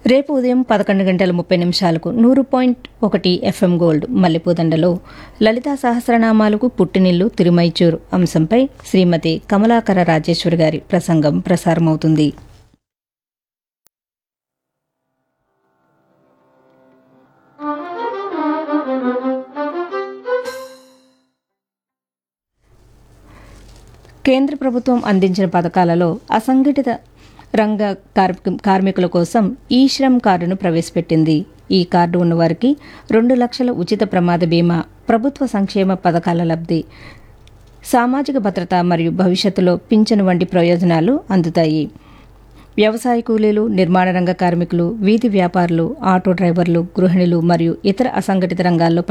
రేపు ఉదయం పదకొండు గంటల ముప్పై నిమిషాలకు నూరు పాయింట్ ఒకటి ఎఫ్ఎం గోల్డ్ మల్లెపూదండలో లలితా సహస్రనామాలకు పుట్టినిల్లు తిరుమైచూరు అంశంపై శ్రీమతి కమలాకర రాజేశ్వరి గారి ప్రసంగం ప్రసారమవుతుంది కేంద్ర ప్రభుత్వం అందించిన పథకాలలో అసంఘటిత రంగ కార్మిక కార్మికుల కోసం ఈ శ్రమ్ కార్డును ప్రవేశపెట్టింది ఈ కార్డు ఉన్నవారికి రెండు లక్షల ఉచిత ప్రమాద బీమా ప్రభుత్వ సంక్షేమ పథకాల లబ్ధి సామాజిక భద్రత మరియు భవిష్యత్తులో పింఛను వంటి ప్రయోజనాలు అందుతాయి వ్యవసాయ కూలీలు నిర్మాణ రంగ కార్మికులు వీధి వ్యాపారులు ఆటో డ్రైవర్లు గృహిణులు మరియు ఇతర అసంఘటిత రంగాల్లో